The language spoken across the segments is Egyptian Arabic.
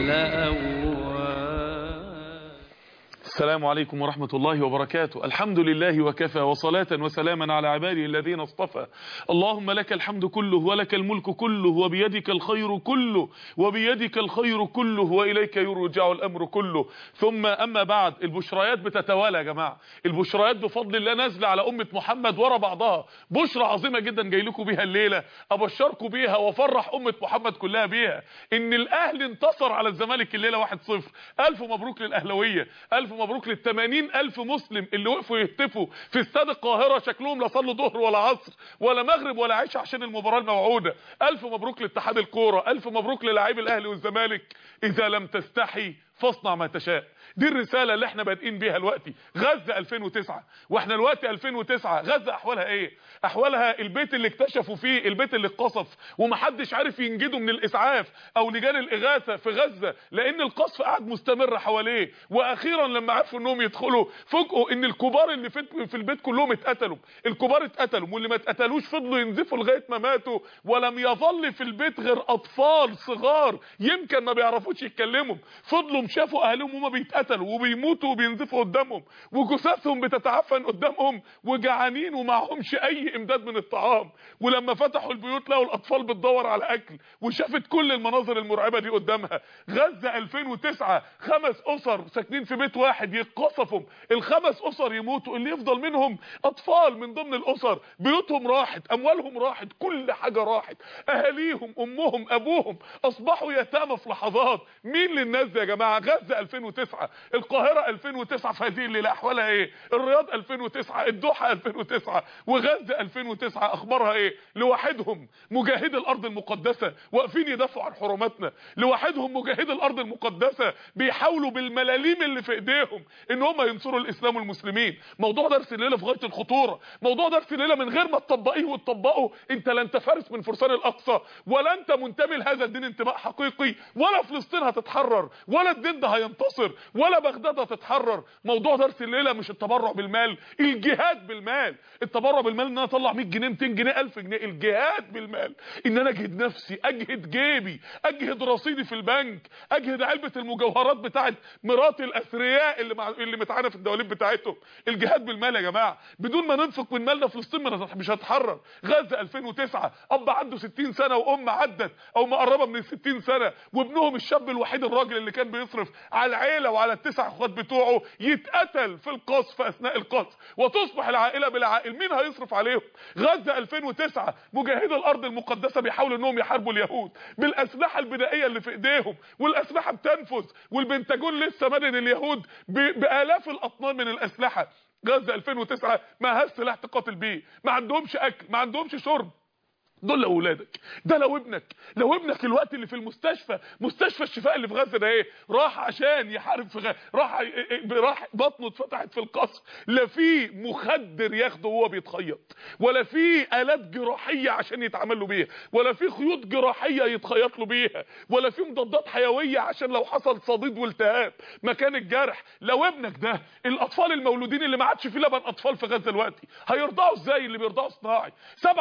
لأواب السلام عليكم ورحمة الله وبركاته الحمد لله وكفى وصلاة وسلاما على عباده الذين اصطفى اللهم لك الحمد كله ولك الملك كله وبيدك الخير كله وبيدك الخير كله وإليك يرجع الأمر كله ثم أما بعد البشريات بتتوالى يا جماعة البشريات بفضل الله نازلة على أمة محمد ورا بعضها بشرى عظيمة جدا جاي لكم بيها الليلة أبشركم بيها وافرح أمة محمد كلها بيها إن الأهل انتصر على الزمالك الليلة 1-0 ألف مبروك للأهلوية ألف مبروك للتمانين ألف مسلم اللي وقفوا يهتفوا في استاد القاهرة شكلهم لا صلوا ظهر ولا عصر ولا مغرب ولا عشاء عشان المباراة الموعودة ألف مبروك لاتحاد الكورة ألف مبروك للاعبي الأهلي والزمالك إذا لم تستحي فاصنع ما تشاء دي الرسالة اللي احنا بادئين بيها دلوقتي غزة 2009 واحنا دلوقتي 2009 غزة احوالها ايه احوالها البيت اللي اكتشفوا فيه البيت اللي اتقصف ومحدش عارف ينجده من الاسعاف او لجان الاغاثة في غزة لان القصف قاعد مستمر حواليه واخيرا لما عرفوا انهم يدخلوا فوجئوا ان الكبار اللي في في البيت كلهم اتقتلوا الكبار اتقتلوا واللي ما اتقتلوش فضلوا ينزفوا لغايه ما ماتوا ولم يظل في البيت غير اطفال صغار يمكن ما بيعرفوش يتكلموا فضلوا شافوا اهلهم وهم بيتقتلوا وبيموتوا وبينزفوا قدامهم وجثثهم بتتعفن قدامهم وجعانين ومعهمش اي امداد من الطعام ولما فتحوا البيوت لقوا الاطفال بتدور على اكل وشافت كل المناظر المرعبه دي قدامها غزه 2009 خمس اسر ساكنين في بيت واحد يتقصفوا الخمس اسر يموتوا اللي يفضل منهم اطفال من ضمن الاسر بيوتهم راحت اموالهم راحت كل حاجه راحت اهاليهم امهم ابوهم اصبحوا يتامى في لحظات مين للناس دي يا جماعه غزه 2009 القاهره 2009 في هذه الليله احوالها ايه الرياض 2009 الدوحه 2009 وغزه 2009 اخبارها ايه لوحدهم مجاهد الارض المقدسه واقفين يدافعوا عن حرماتنا لوحدهم مجاهد الارض المقدسه بيحاولوا بالملاليم اللي في ايديهم ان هم ينصروا الاسلام والمسلمين موضوع درس الليله في غايه الخطوره موضوع درس الليله من غير ما تطبقيه وتطبقه انت لا انت فارس من فرسان الاقصى ولا انت منتمي لهذا الدين انتماء حقيقي ولا فلسطين هتتحرر ولا الدين ده هينتصر ولا بغداد هتتحرر موضوع درس الليله مش التبرع بالمال الجهاد بالمال التبرع بالمال ان انا اطلع 100 جنيه 200 جنيه 1000 جنيه الجهاد بالمال ان انا اجهد نفسي اجهد جيبي اجهد رصيدي في البنك اجهد علبه المجوهرات بتاعت مرات الاثرياء اللي مع... اللي متعانه في الدواليب بتاعتهم الجهاد بالمال يا جماعه بدون ما ننفق من مالنا فلسطين مش هتحرر غزه 2009 اب عنده 60 سنه وام عدت او مقربه من ال 60 سنه وابنهم الشاب الوحيد الراجل اللي كان بيصرف على العيله وعلى التسع اخوات بتوعه يتقتل في القصف اثناء القصف وتصبح العائله بلا عائل مين هيصرف عليهم غزه 2009 مجاهدي الارض المقدسه بيحاولوا انهم يحاربوا اليهود بالاسلحه البدائيه اللي في ايديهم والاسلحه بتنفذ والبنتاجون لسه مدن اليهود بالاف الاطنان من الاسلحه غزه 2009 ما هاش سلاح تقاتل بيه ما عندهمش اكل ما عندهمش شرب دول لو ولادك ده لو ابنك لو ابنك الوقت اللي في المستشفى مستشفى الشفاء اللي في غزه ده ايه راح عشان يحارب في غزة. راح راح بطنه اتفتحت في القصر لا في مخدر ياخده وهو بيتخيط ولا في الات جراحيه عشان يتعمل له بيها ولا في خيوط جراحيه يتخيط له بيها ولا في مضادات حيويه عشان لو حصل صديد والتهاب مكان الجرح لو ابنك ده الاطفال المولودين اللي ما عادش فيه لبن اطفال في غزه دلوقتي هيرضعوا ازاي اللي بيرضعوا صناعي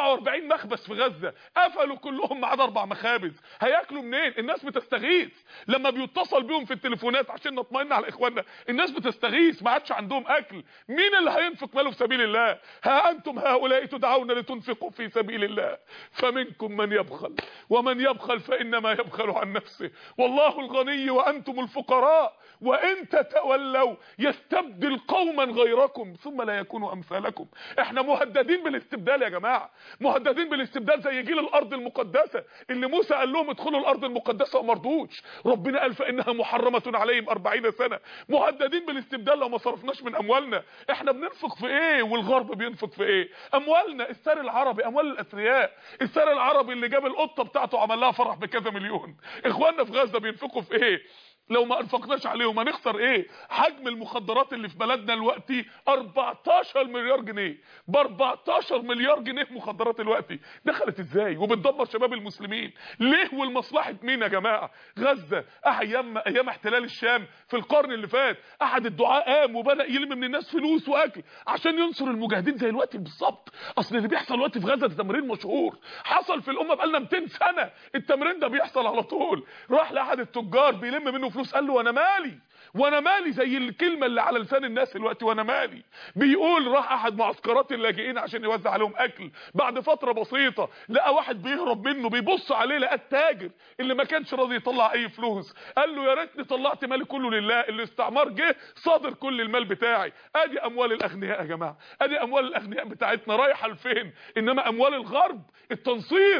47 مخبز في غزه غزه قفلوا كلهم ما عدا اربع مخابز هياكلوا منين الناس بتستغيث لما بيتصل بيهم في التليفونات عشان نطمئن على اخواننا الناس بتستغيث ما عادش عندهم اكل مين اللي هينفق ماله في سبيل الله ها انتم هؤلاء تدعون لتنفقوا في سبيل الله فمنكم من يبخل ومن يبخل فانما يبخل عن نفسه والله الغني وانتم الفقراء وان تتولوا يستبدل قوما غيركم ثم لا يكونوا امثالكم احنا مهددين بالاستبدال يا جماعه مهددين بالاستبدال زي جيل الارض المقدسه اللي موسى قال لهم ادخلوا الارض المقدسه وما رضوش ربنا قال فانها محرمه عليهم 40 سنه مهددين بالاستبدال لو ما صرفناش من اموالنا احنا بننفق في ايه والغرب بينفق في ايه اموالنا السار العربي اموال الاثرياء السار العربي اللي جاب القطه بتاعته عمل لها فرح بكذا مليون اخواننا في غزه بينفقوا في ايه لو ما انفقناش عليهم هنخسر ايه حجم المخدرات اللي في بلدنا دلوقتي 14 مليار جنيه ب 14 مليار جنيه مخدرات دلوقتي دخلت ازاي وبتدمر شباب المسلمين ليه والمصلحه مين يا جماعه غزه ايام ايام احتلال الشام في القرن اللي فات احد الدعاء قام وبدا يلم من الناس فلوس واكل عشان ينصر المجاهدين زي الوقت بالظبط اصل اللي بيحصل دلوقتي في غزه ده تمرين مشهور حصل في الامه بقالنا 200 سنه التمرين ده بيحصل على طول راح لاحد التجار بيلم منه فلوس قال له وانا مالي وانا مالي زي الكلمه اللي على لسان الناس دلوقتي وانا مالي بيقول راح احد معسكرات اللاجئين عشان يوزع عليهم اكل بعد فتره بسيطه لقى واحد بيهرب منه بيبص عليه لقى التاجر اللي ما كانش راضي يطلع اي فلوس قال له يا ريتني طلعت مالي كله لله الاستعمار جه صادر كل المال بتاعي ادي اموال الاغنياء يا جماعه ادي اموال الاغنياء بتاعتنا رايحه لفين انما اموال الغرب التنصير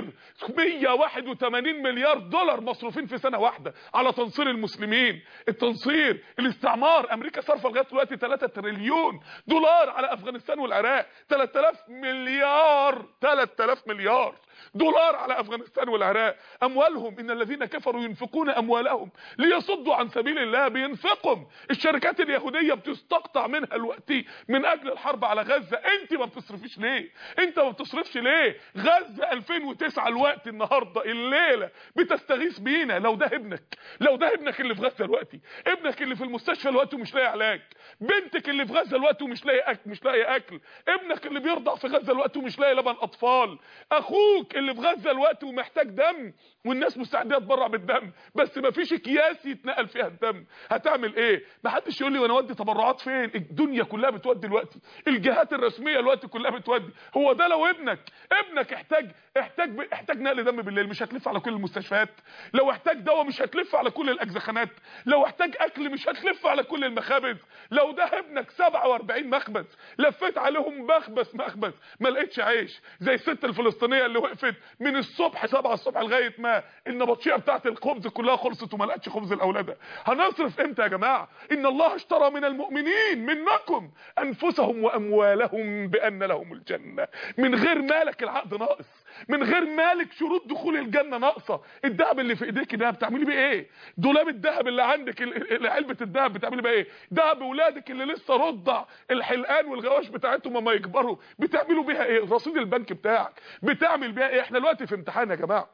181 مليار دولار مصروفين في سنه واحده على تنصير المسلمين التنصير الاستعمار امريكا صارفه لغايه دلوقتي 3 تريليون دولار على افغانستان والعراق 3000 مليار 3000 مليار دولار على افغانستان والعراق اموالهم ان الذين كفروا ينفقون اموالهم ليصدوا عن سبيل الله بينفقوا الشركات اليهوديه بتستقطع منها الوقت من اجل الحرب على غزه انت ما بتصرفيش ليه انت ما بتصرفش ليه غزه 2009 الوقت النهارده الليله بتستغيث بينا لو ده ابنك لو ده ابنك اللي في غزه دلوقتي ابنك اللي في المستشفى دلوقتي ومش لاقي علاج بنتك اللي في غزه دلوقتي ومش لاقي اكل مش لاقي اكل ابنك اللي بيرضع في غزه دلوقتي ومش لاقي لبن اطفال اخوك اللي في غزه دلوقتي ومحتاج دم والناس مستعده تتبرع بالدم بس مفيش اكياس يتنقل فيها الدم هتعمل ايه ما حدش يقول لي وانا اودي تبرعات فين الدنيا كلها بتودي دلوقتي الجهات الرسميه دلوقتي كلها بتودي هو ده لو ابنك ابنك احتاج احتاج احتاج نقل دم بالليل مش هتلف على كل المستشفيات لو احتاج دواء مش هتلف على كل الاجزخانات لو احتاج اكل مش هتلف على كل المخابز لو ده ابنك 47 مخبز لفيت عليهم مخبز مخبز ما لقيتش عيش زي الست الفلسطينيه اللي وقفت من الصبح 7 الصبح لغايه ما النبطشيه بتاعت الخبز كلها خلصت وما لقتش خبز لاولادها هنصرف امتى يا جماعه ان الله اشترى من المؤمنين منكم انفسهم واموالهم بان لهم الجنه من غير مالك العقد ناقص من غير مالك شروط دخول الجنه ناقصه الذهب اللي في ايديك ده بتعملي بيه ايه دولاب الذهب اللي عندك علبه الذهب بتعملي بيه ايه دهب اولادك اللي لسه رضع الحلقان والغواش بتاعتهم ما يكبروا بتعملوا بيها ايه رصيد البنك بتاعك بتعمل بيها ايه احنا دلوقتي في امتحان يا جماعه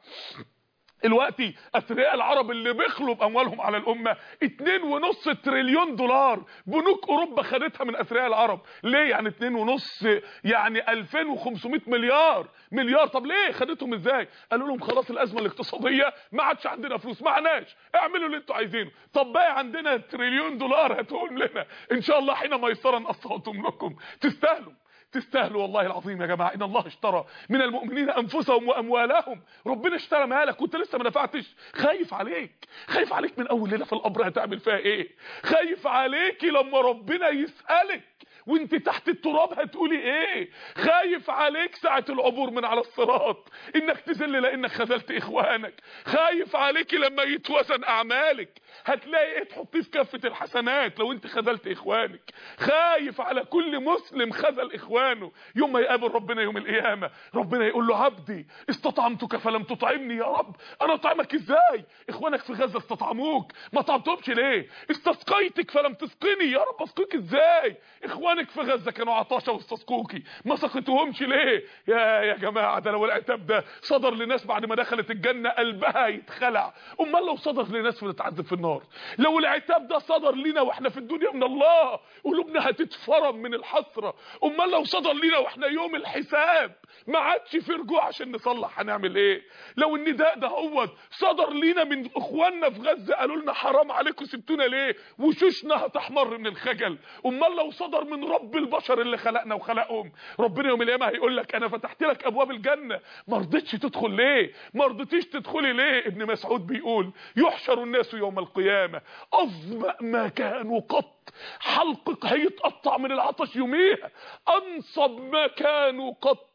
دلوقتي اثرياء العرب اللي بيخلوا باموالهم على الامه 2.5 تريليون دولار بنوك اوروبا خدتها من اثرياء العرب ليه يعني 2.5 يعني 2500 مليار مليار طب ليه خدتهم ازاي قالوا لهم خلاص الازمه الاقتصاديه ما عادش عندنا فلوس معناش اعملوا اللي انتوا عايزينه طب بقى عندنا تريليون دولار هاتوهم لنا ان شاء الله حين ميسرا نقسطهم لكم تستاهلوا تستاهلوا والله العظيم يا جماعه ان الله اشترى من المؤمنين انفسهم واموالهم ربنا اشترى مالك وانت لسه ما دفعتش خايف عليك خايف عليك من اول ليله في القبر هتعمل فيها ايه خايف عليكي لما ربنا يسالك وانت تحت التراب هتقولي ايه خايف عليك ساعة العبور من على الصراط انك تذل لانك خذلت اخوانك خايف عليك لما يتوزن اعمالك هتلاقي ايه تحطيه في كفة الحسنات لو انت خذلت اخوانك خايف على كل مسلم خذل اخوانه يوم ما يقابل ربنا يوم القيامة ربنا يقول له عبدي استطعمتك فلم تطعمني يا رب انا اطعمك ازاي اخوانك في غزة استطعموك ما طعمتهمش ليه استسقيتك فلم تسقني يا رب اسقيك ازاي اخوانك في غزة كانوا عطاشة واستسقوكي ما سقيتهمش ليه يا يا جماعة ده لو العتاب ده صدر لناس بعد ما دخلت الجنة قلبها يتخلع امال لو صدر لناس بتتعذب في النار لو العتاب ده صدر لنا واحنا في الدنيا من الله قلوبنا هتتفرم من الحسرة امال لو صدر لنا واحنا يوم الحساب ما عادش في رجوع عشان نصلح هنعمل ايه لو النداء ده هو صدر لنا من اخواننا في غزة قالوا لنا حرام عليكم سبتونا ليه وشوشنا هتحمر من الخجل امال لو صدر من رب البشر اللي خلقنا وخلقهم ربنا يوم القيامه هيقول لك انا فتحت لك ابواب الجنه ما رضيتش تدخل ليه ما رضيتيش تدخلي ليه ابن مسعود بيقول يحشر الناس يوم القيامه اظمأ ما كانوا قط حلقك هيتقطع من العطش يوميها انصب ما كانوا قط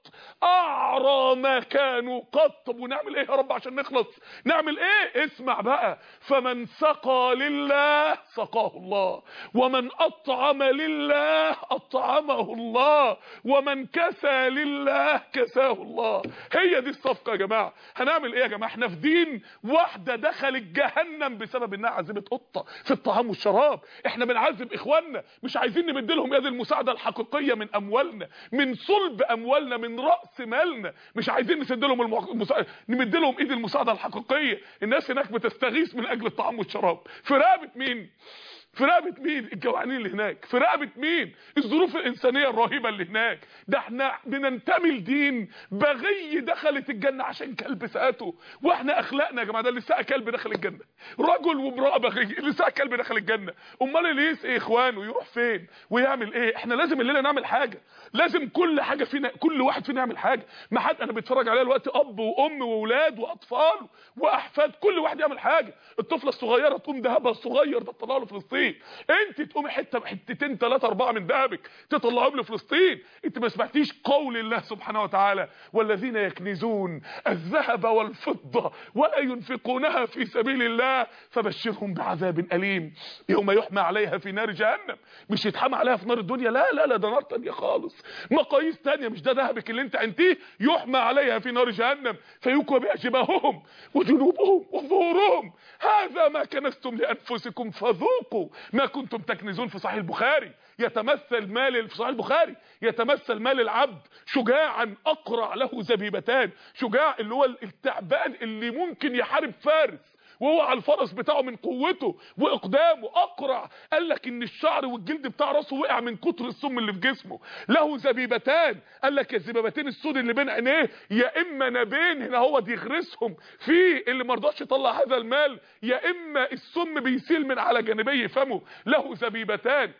اعرى ما كانوا قط طب ونعمل ايه يا رب عشان نخلص نعمل ايه اسمع بقى فمن سقى لله سقاه الله ومن اطعم لله اطعمه الله ومن كسى لله كساه الله هي دي الصفقه يا جماعه هنعمل ايه يا جماعه احنا في دين واحده دخلت جهنم بسبب انها عذبت قطه في الطعام والشراب احنا بنعذب اخواننا مش عايزين نمد لهم يد المساعده الحقيقيه من اموالنا من صلب اموالنا من راس مالنا مش عايزين نسد لهم المساعده نمد لهم ايد المساعده الحقيقيه الناس هناك بتستغيث من اجل الطعام والشراب في رقبه مين في رقبه مين الجوعانين اللي هناك في رقبه مين الظروف الانسانيه الرهيبه اللي هناك ده احنا بننتمي لدين بغي دخلت الجنه عشان كلب ساته واحنا اخلاقنا يا جماعه ده اللي ساق كلب دخل الجنه رجل وامراه بغي اللي ساق كلب دخل الجنه امال اللي يسقي اخوانه يروح فين ويعمل ايه احنا لازم الليله نعمل حاجه لازم كل حاجه فينا كل واحد فينا يعمل حاجه ما حد انا بتفرج عليها دلوقتي اب وام واولاد واطفال واحفاد كل واحد يعمل حاجه الطفله الصغيره تقوم ذهبها الصغير ده تطلعه لفلسطين انت تقومي حته حتتين ثلاثه اربعه من ذهبك تطلعهم لفلسطين انت ما سمعتيش قول الله سبحانه وتعالى والذين يكنزون الذهب والفضه ولا ينفقونها في سبيل الله فبشرهم بعذاب اليم يوم يحمى عليها في نار جهنم مش يتحمى عليها في نار الدنيا لا لا لا ده نار تانية خالص مقاييس تانية مش ده ذهبك اللي انت عنتيه يحمى عليها في نار جهنم فيكوى بها جباههم وجنوبهم وظهورهم هذا ما كنستم لانفسكم فذوقوا ما كنتم تكنزون في صحيح البخاري يتمثل مال في صحيح البخاري يتمثل مال العبد شجاعا اقرع له زبيبتان شجاع اللي هو التعبان اللي ممكن يحارب فارس وهو على الفرس بتاعه من قوته واقدامه اقرع قال لك ان الشعر والجلد بتاع راسه وقع من كتر السم اللي في جسمه له زبيبتان قال لك الزبيبتين السود اللي بين عينيه يا اما نابين هنا هو يغرسهم في اللي ما رضاش يطلع هذا المال يا اما السم بيسيل من على جانبي فمه له زبيبتان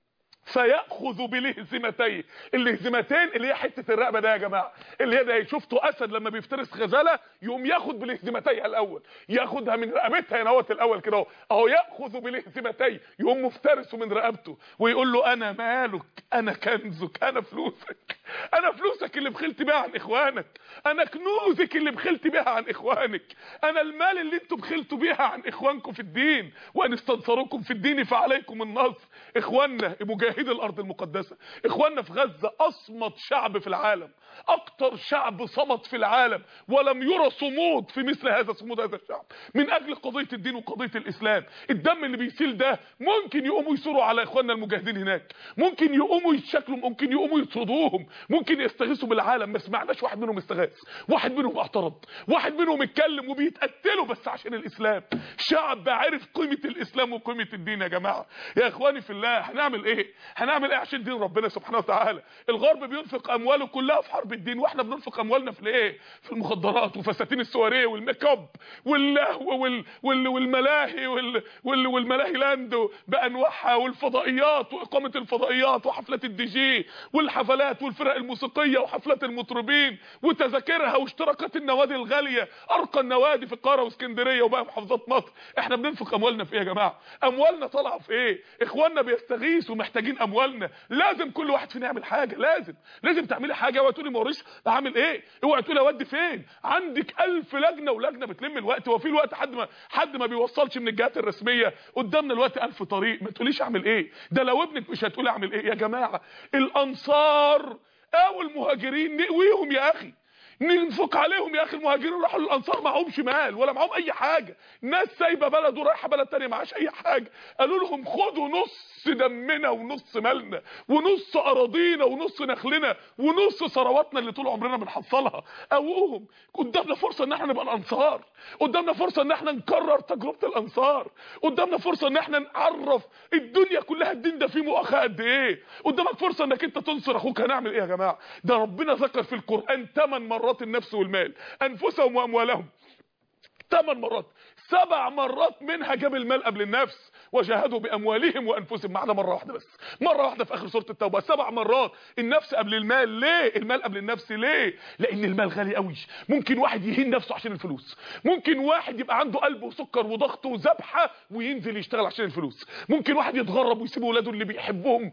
فياخذ بلهزمتيه اللهزمتين اللي هي حته الرقبه ده يا جماعه اللي هي ده شفتوا اسد لما بيفترس غزاله يقوم ياخد بلهزمتيها الاول ياخدها من رقبتها هنا اهوت الاول كده اهو اهو ياخذ بلهزمتيه يقوم مفترسه من رقبته ويقول له انا مالك انا كنزك انا فلوسك انا فلوسك اللي بخلت بيها عن اخوانك انا كنوزك اللي بخلت بيها عن اخوانك انا المال اللي انتوا بخلتوا بيها عن اخوانكم في الدين وان استنصروكم في الدين فعليكم النصر اخواننا مجاهدي الارض المقدسه اخواننا في غزه اصمت شعب في العالم اكتر شعب صمت في العالم ولم يرى صمود في مثل هذا صمود هذا الشعب من اجل قضيه الدين وقضيه الاسلام الدم اللي بيسيل ده ممكن يقوموا يثوروا على اخواننا المجاهدين هناك ممكن يقوموا يتشكلوا ممكن يقوموا يطردوهم ممكن يستغيثوا بالعالم ما سمعناش واحد منهم استغاث واحد منهم اعترض واحد منهم اتكلم وبيتقتلوا بس عشان الاسلام شعب عرف قيمه الاسلام وقيمه الدين يا جماعه يا اخواني في الله هنعمل ايه هنعمل ايه عشان دين ربنا سبحانه وتعالى الغرب بينفق امواله كلها في حرب الدين واحنا بننفق اموالنا في الايه في المخدرات وفساتين السواريه والميك اب واللهو وال... وال... والملاهي وال... وال... والملاهي لاند بانواعها والفضائيات واقامه الفضائيات وحفلات الدي جي والحفلات والفرق الموسيقيه وحفلات المطربين وتذاكرها واشتراكات النوادي الغاليه ارقى النوادي في القاهره واسكندريه وبقى محافظات مصر احنا بننفق اموالنا في ايه يا جماعه اموالنا طالعه في ايه اخواننا بيستغيثوا محتاجين اموالنا لازم كل واحد فينا يعمل حاجه لازم لازم تعملي حاجه اوعي تقولي موريش اعمل ايه اوعي تقولي اودي فين عندك ألف لجنه ولجنه بتلم الوقت هو في الوقت حد ما حد ما بيوصلش من الجهات الرسميه قدامنا الوقت ألف طريق ما تقوليش اعمل ايه ده لو ابنك مش هتقولي اعمل ايه يا جماعه الانصار او المهاجرين نقويهم يا اخي ننفق عليهم يا اخي المهاجرين راحوا للانصار معهمش مال ولا معهم اي حاجه ناس سايبه بلد ورايحه بلد تانية معهاش اي حاجه قالوا لهم خدوا نص دمنا ونص مالنا ونص اراضينا ونص نخلنا ونص ثرواتنا اللي طول عمرنا بنحصلها قووهم قدامنا فرصه ان احنا نبقى الانصار قدامنا فرصه ان احنا نكرر تجربه الانصار قدامنا فرصه ان احنا نعرف الدنيا كلها الدين ده فيه مؤاخاه قد ايه قدامك فرصه انك انت تنصر اخوك هنعمل ايه يا جماعه ده ربنا ذكر في القران 8 مرات النفس والمال انفسهم واموالهم ثمان مرات سبع مرات منها جاب المال قبل النفس وجاهدوا باموالهم وانفسهم معنا مره واحده بس مره واحده في اخر سوره التوبه سبع مرات النفس قبل المال ليه المال قبل النفس ليه لان المال غالي قوي ممكن واحد يهين نفسه عشان الفلوس ممكن واحد يبقى عنده قلب وسكر وضغط وذبحه وينزل يشتغل عشان الفلوس ممكن واحد يتغرب ويسيب ولاده اللي بيحبهم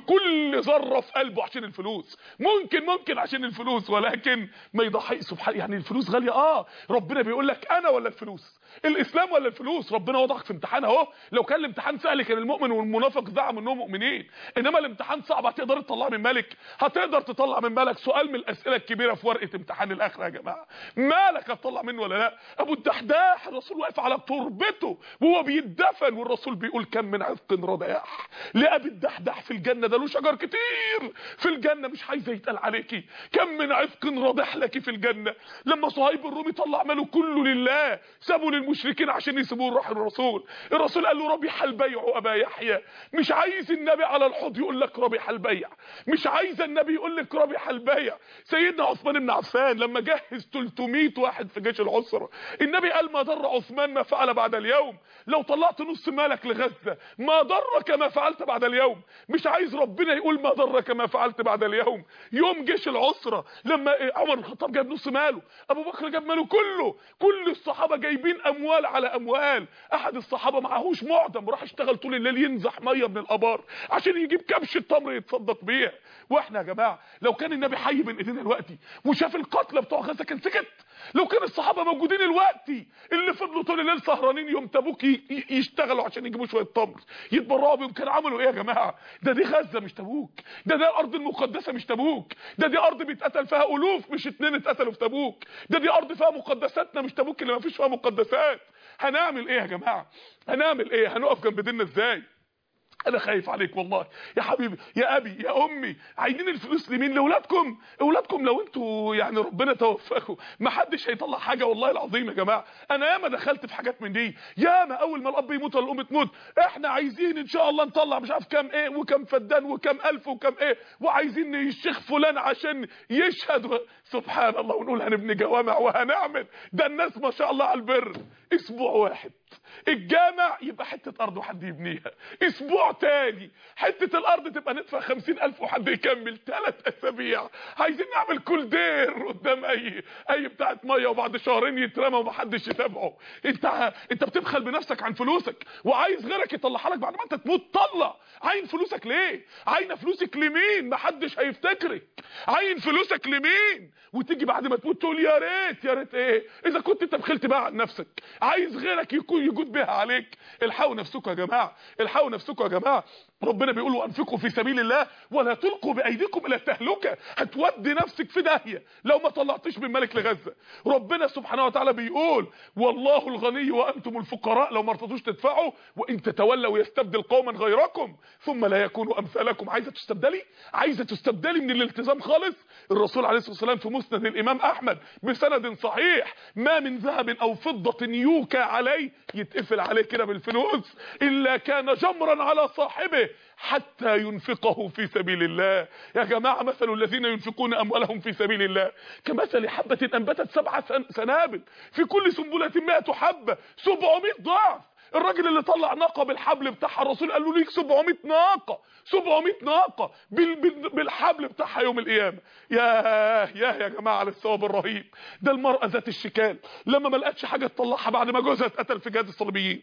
بكل ذره في قلبه عشان الفلوس ممكن ممكن عشان الفلوس ولكن ما يضحي سبحان يعني الفلوس غاليه اه ربنا بيقول لك انا ولا الفلوس الاسلام ولا الفلوس ربنا وضعك في امتحان اهو لو كان الامتحان سهل كان المؤمن والمنافق زعم انهم مؤمنين انما الامتحان صعب هتقدر تطلع من مالك هتقدر تطلع من مالك سؤال من الاسئله الكبيره في ورقه امتحان الاخره يا جماعه مالك هتطلع منه ولا لا ابو الدحداح الرسول واقف على تربته وهو بيدفن والرسول بيقول كم من عفق رضاح لابي الدحداح في الجنه ده له شجر كتير في الجنه مش عايزه يتقال عليكي كم من عفق رضاح لك في الجنه لما صهيب الرومي طلع ماله كله لله سابوا للمشركين عشان يسيبوه راح الرسول الرسول قال له ربيح البيع ابا يحيى مش عايز النبي على الحوض يقول لك ربيح البيع مش عايز النبي يقول لك ربيح البيع سيدنا عثمان بن عفان لما جهز 300 واحد في جيش العسره النبي قال ما ضر عثمان ما فعل بعد اليوم لو طلعت نص مالك لغزه ما ضرك ما فعلت بعد اليوم مش عايز ربنا يقول ما ضرك ما فعلت بعد اليوم يوم جيش العسره لما عمر بن الخطاب جاب نص ماله ابو بكر جاب ماله كله كل الصحابه جايبين اموال على اموال احد الصحابه معهوش معدم راح اشتغل طول الليل ينزح ميه من الابار عشان يجيب كبش التمر يتصدق بيها واحنا يا جماعه لو كان النبي حي بين ايدينا دلوقتي وشاف القتلى بتوع غزه كان سكت لو كان الصحابه موجودين دلوقتي اللي فضلوا طول الليل سهرانين يوم تبوك يشتغلوا عشان يجيبوا شويه تمر يتبرعوا بيهم كانوا عملوا ايه يا جماعه ده دي غزه مش تبوك ده ده الارض المقدسه مش تبوك ده دي ارض بيتقتل فيها الوف مش اتنين اتقتلوا في تبوك ده دي ارض فيها مقدساتنا مش تبوك اللي ما فيش فيها مقدسات هنعمل ايه يا جماعه هنعمل ايه هنقف جنب ديننا ازاي انا خايف عليك والله يا حبيبي يا ابي يا امي عايزين الفلوس لمين لاولادكم اولادكم لو انتوا يعني ربنا توفاكم ما حدش هيطلع حاجه والله العظيم يا جماعه انا ياما دخلت في حاجات من دي ياما اول ما الاب يموت ولا الام تموت احنا عايزين ان شاء الله نطلع مش عارف كام ايه وكام فدان وكام الف وكام ايه وعايزين الشيخ فلان عشان يشهد و... سبحان الله ونقول هنبني جوامع وهنعمل ده الناس ما شاء الله على البر اسبوع واحد الجامع يبقى حتة ارض وحد يبنيها اسبوع تاني حتة الارض تبقى ندفع خمسين الف وحد يكمل ثلاث اسابيع عايزين نعمل كل دير قدام اي اي بتاعت مية وبعد شهرين يترمى ومحدش يتابعه انت انت بتبخل بنفسك عن فلوسك وعايز غيرك يطلعها لك بعد ما انت تموت طلع عين فلوسك ليه عين فلوسك لمين محدش هيفتكرك عين فلوسك لمين وتيجي بعد ما تموت تقول يا ريت يا ريت ايه اذا كنت انت بخلت بقى عن نفسك عايز غيرك يكون يجود بها عليك الحقوا نفسكم يا جماعه الحقوا نفسكم يا جماعه ربنا بيقول وانفقوا في سبيل الله ولا تلقوا بايديكم الى التهلكه هتودي نفسك في داهيه لو ما طلعتش من ملك لغزه ربنا سبحانه وتعالى بيقول والله الغني وانتم الفقراء لو ما رضيتوش تدفعوا وان تتولوا يستبدل قوما غيركم ثم لا يكونوا امثالكم عايزه تستبدلي عايزه تستبدلي من الالتزام خالص الرسول عليه الصلاه والسلام في مسند الامام احمد بسند صحيح ما من ذهب او فضه يوكى عليه يتقفل عليه كده بالفلوس الا كان جمرا على صاحبه حتى ينفقه في سبيل الله يا جماعة مثل الذين ينفقون أموالهم في سبيل الله كمثل حبة أنبتت سبع سنابل في كل سنبلة مئة حبة 700 ضعف الراجل اللي طلع ناقه بالحبل بتاعها الرسول قال له ليك 700 ناقه 700 ناقه بال بال بالحبل بتاعها يوم القيامه يا يا يا جماعه على الثواب الرهيب ده المراه ذات الشكال لما ما لقتش حاجه تطلعها بعد ما جوزها اتقتل في جهاد الصليبيين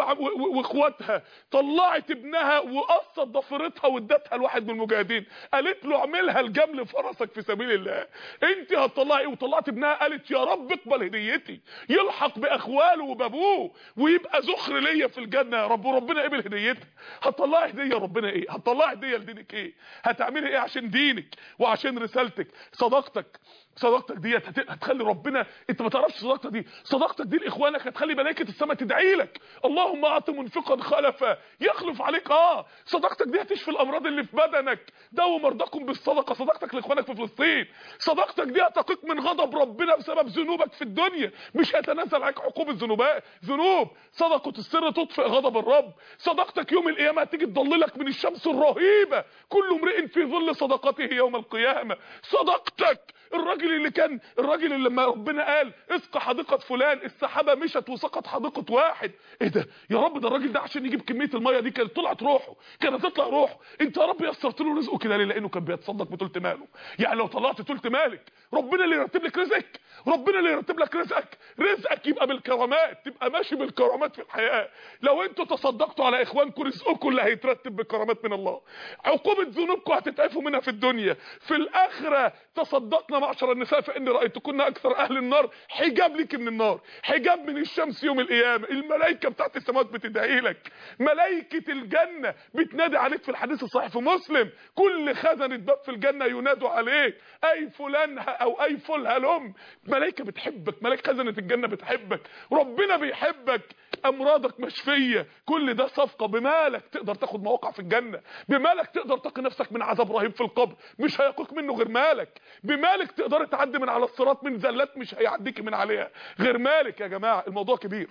واخواتها طلعت ابنها وقصت ضفيرتها وادتها لواحد من المجاهدين قالت له اعملها لجمل فرسك في سبيل الله انت هتطلعي ايه وطلعت ابنها قالت يا رب اقبل هديتي يلحق باخواله وبابوه ويبقى زخر ليا في الجنه يا رب وربنا قبل هديتها هتطلعي هديه ربنا ايه هتطلعي هديه لدينك ايه هتعملي ايه عشان دينك وعشان رسالتك صداقتك صداقتك ديت هتخلي ربنا انت ما تعرفش صداقتك دي صداقتك دي لاخوانك هتخلي ملائكه السماء تدعي لك اللهم اعط منفقا خلفا يخلف عليك اه صداقتك دي هتشفي الامراض اللي في بدنك داووا مرضاكم بالصدقه صداقتك لاخوانك في فلسطين صداقتك دي هتقيك من غضب ربنا بسبب ذنوبك في الدنيا مش هيتنازل عليك عقوبه ذنوبات ذنوب صدقه السر تطفئ غضب الرب صداقتك يوم القيامه هتيجي تضللك من الشمس الرهيبه كل امرئ في ظل صدقته يوم القيامه صداقتك الراجل الراجل اللي كان الراجل اللي لما ربنا قال اسقى حديقه فلان السحابه مشت وسقط حديقه واحد ايه ده يا رب ده الراجل ده عشان يجيب كميه الميه دي كانت طلعت روحه كانت تطلع روحه انت يا رب يسرت له رزقه كده ليه لانه كان بيتصدق بثلث ماله يعني لو طلعت ثلث مالك ربنا اللي يرتب لك رزقك ربنا اللي يرتب لك رزقك رزقك يبقى بالكرامات تبقى ماشي بالكرامات في الحياه لو انتوا تصدقتوا على اخوانكم رزقكم اللي هيترتب بالكرامات من الله عقوبه ذنوبكم هتتعفوا منها في الدنيا في الاخره تصدقنا معشر النساء فان رايتكن اكثر اهل النار حجاب لك من النار حجاب من الشمس يوم القيامه الملائكه بتاعت السماوات بتدعي لك ملائكه الجنه بتنادي عليك في الحديث الصحيح في مسلم كل خزنه باب في الجنه ينادوا عليك اي فلان او اي فل هلم ملائكه بتحبك ملائكه خزنه الجنه بتحبك ربنا بيحبك امراضك مشفيه كل ده صفقه بمالك تقدر تاخد مواقع في الجنه بمالك تقدر تقي نفسك من عذاب رهيب في القبر مش هيقيك منه غير مالك بمالك تقدر تعدي من على الصراط من زلات مش هيعديك من عليها غير مالك يا جماعه الموضوع كبير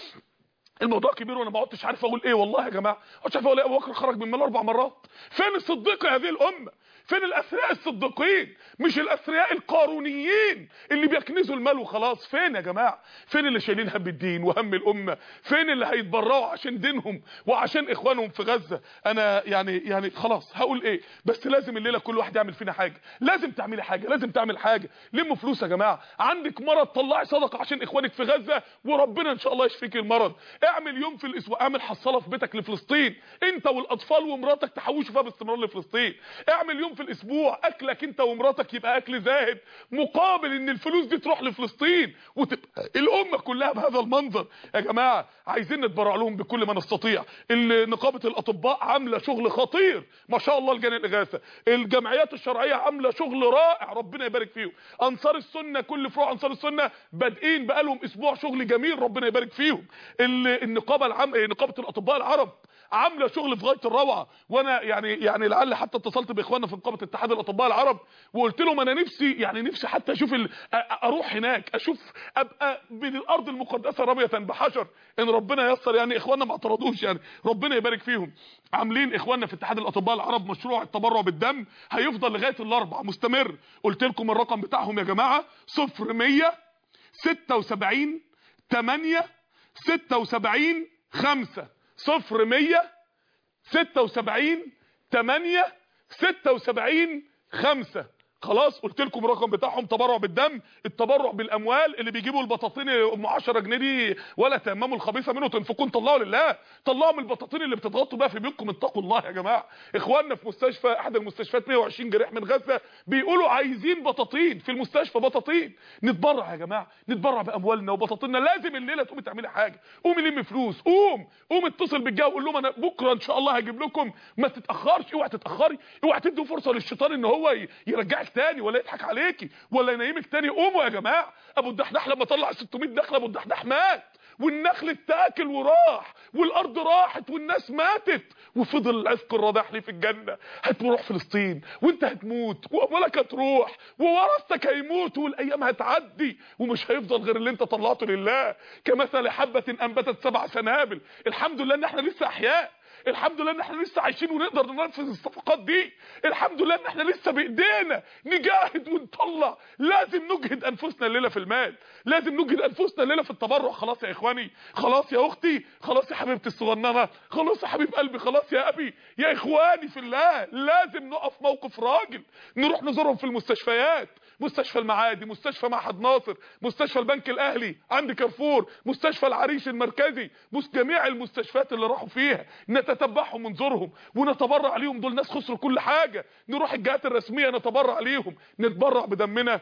الموضوع كبير وانا ما عدتش عارف اقول ايه والله يا جماعه ما عدتش عارف اقول ايه ابو بكر خرج من مال اربع مرات فين الصديق هذه الامه فين الاثرياء الصديقين مش الاثرياء القارونيين اللي بيكنزوا المال وخلاص فين يا جماعه فين اللي شايلين هم الدين وهم الامه فين اللي هيتبرعوا عشان دينهم وعشان اخوانهم في غزه انا يعني يعني خلاص هقول ايه بس لازم الليله كل واحد يعمل فينا حاجه لازم تعملي حاجه لازم تعمل حاجه لموا فلوس يا جماعه عندك مرض طلعي صدقه عشان اخوانك في غزه وربنا ان شاء الله يشفيك المرض اعمل يوم في الاسبوع اعمل حصاله في بيتك لفلسطين انت والاطفال ومراتك تحوشوا فيها باستمرار لفلسطين اعمل يوم في الاسبوع اكلك انت ومراتك يبقى اكل زاهد مقابل ان الفلوس دي تروح لفلسطين وتبقى الامه كلها بهذا المنظر يا جماعه عايزين نتبرع لهم بكل ما نستطيع ال- نقابه الاطباء عامله شغل خطير ما شاء الله لجان الاغاثه الجمعيات الشرعيه عامله شغل رائع ربنا يبارك فيهم انصار السنه كل فروع انصار السنه بادئين بقالهم اسبوع شغل جميل ربنا يبارك فيهم ال- النقابه العام نقابه الاطباء العرب عامله شغل في غايه الروعه وانا يعني يعني لعل حتى اتصلت باخواننا في نقابه اتحاد الاطباء العرب وقلت لهم انا نفسي يعني نفسي حتى اشوف ال... أ- اروح هناك اشوف ابقى من الارض المقدسه رميه بحجر ان ربنا ييسر يعني اخواننا ما اعترضوش يعني ربنا يبارك فيهم عاملين اخواننا في اتحاد الاطباء العرب مشروع التبرع بالدم هيفضل لغايه الاربع مستمر قلت لكم الرقم بتاعهم يا جماعه 0100 76 8 76 5 صفر مية ستة وسبعين تمانية ستة وسبعين خمسة خلاص قلت لكم الرقم بتاعهم تبرع بالدم التبرع بالاموال اللي بيجيبوا البطاطين ام 10 جنيه دي ولا تيمموا الخبيثه منه تنفقون طلعوا لله طلعوا من البطاطين اللي بتضغطوا بقى في بيوتكم اتقوا الله يا جماعه اخواننا في مستشفى احد المستشفيات 120 جريح من غزه بيقولوا عايزين بطاطين في المستشفى بطاطين نتبرع يا جماعه نتبرع باموالنا وبطاطيننا لازم الليله تقومي تعملي حاجه قومي لمي فلوس قوم قوم اتصل بالجو وقول لهم انا بكره ان شاء الله هجيب لكم ما تتاخرش اوعي تتاخري اوعي تدوا فرصه للشيطان ان هو ي- يرجعك تاني ولا يضحك عليكي ولا ينيمك تاني قوموا يا جماعه ابو الدحداح لما طلع 600 دخله ابو الدحداح مات والنخل اتاكل وراح والارض راحت والناس ماتت وفضل العفق الرضاح ليه في الجنه هتروح فلسطين وانت هتموت واموالك هتروح وورثتك هيموتوا والايام هتعدي ومش هيفضل غير اللي انت طلعته لله كمثل حبه انبتت سبع سنابل الحمد لله ان احنا لسه احياء الحمد لله ان احنا لسه عايشين ونقدر ننفذ الصفقات دي الحمد لله ان احنا لسه بايدينا نجاهد ونطلع لازم نجهد انفسنا الليله في المال لازم نجهد انفسنا الليله في التبرع خلاص يا اخواني خلاص يا اختي خلاص يا حبيبتي الصغننه خلاص يا حبيب قلبي خلاص يا ابي يا اخواني في الله لازم نقف موقف راجل نروح نزورهم في المستشفيات مستشفى المعادي مستشفى معهد ناصر مستشفى البنك الاهلي عند كارفور مستشفى العريش المركزي مس جميع المستشفيات اللي راحوا فيها نتتبعهم ونزورهم ونتبرع ليهم دول ناس خسروا كل حاجه نروح الجهات الرسميه نتبرع ليهم نتبرع بدمنا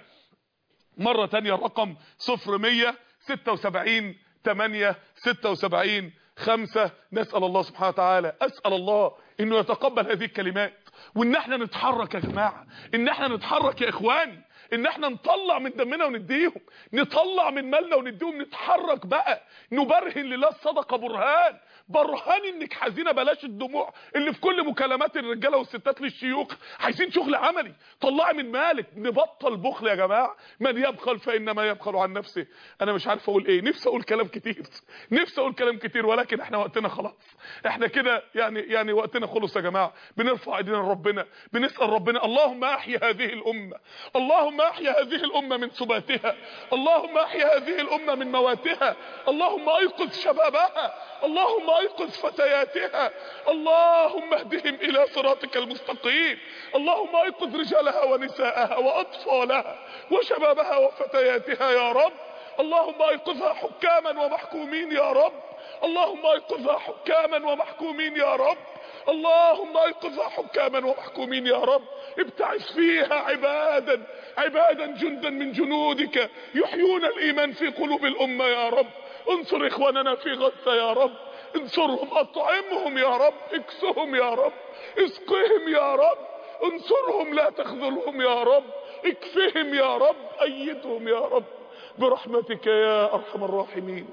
مرة تانية الرقم صفر مية ستة وسبعين تمانية ستة وسبعين خمسة نسأل الله سبحانه وتعالى أسأل الله انه يتقبل هذه الكلمات وان احنا نتحرك يا جماعة ان احنا نتحرك يا اخواني ان احنا نطلع من دمنا ونديهم نطلع من مالنا ونديهم نتحرك بقى نبرهن لله الصدقة برهان برهان انك حزينه بلاش الدموع اللي في كل مكالمات الرجاله والستات للشيوخ عايزين شغل عملي طلعي من مالك نبطل بخل يا جماعه من يبخل فانما يبخل عن نفسه انا مش عارف اقول ايه نفسي اقول كلام كتير نفسي اقول كلام كتير ولكن احنا وقتنا خلاص احنا كده يعني يعني وقتنا خلص يا جماعه بنرفع ايدينا لربنا بنسال ربنا اللهم احيي هذه الامه اللهم اللهم احيا هذه الامه من سباتها اللهم احيا هذه الامه من مواتها اللهم ايقظ شبابها اللهم ايقظ فتياتها اللهم اهدهم الى صراطك المستقيم اللهم ايقظ رجالها ونساءها واطفالها وشبابها وفتياتها يا رب اللهم ايقظها حكاما ومحكومين يا رب اللهم ايقظها حكاما ومحكومين يا رب اللهم ايقظها حكاما ومحكومين يا رب ابتعث فيها عبادا عبادا جندا من جنودك يحيون الايمان في قلوب الامه يا رب انصر اخواننا في غزه يا رب انصرهم اطعمهم يا رب اكسهم يا رب اسقهم يا رب انصرهم لا تخذلهم يا رب اكفهم يا رب ايدهم يا رب برحمتك يا ارحم الراحمين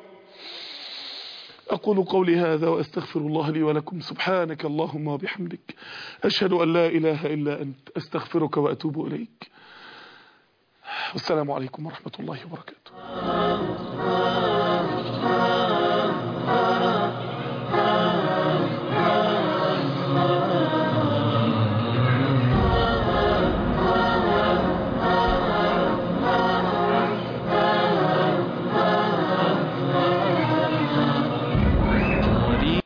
أقول قولي هذا وأستغفر الله لي ولكم سبحانك اللهم وبحمدك أشهد أن لا إله إلا أنت أستغفرك وأتوب إليك والسلام عليكم ورحمة الله وبركاته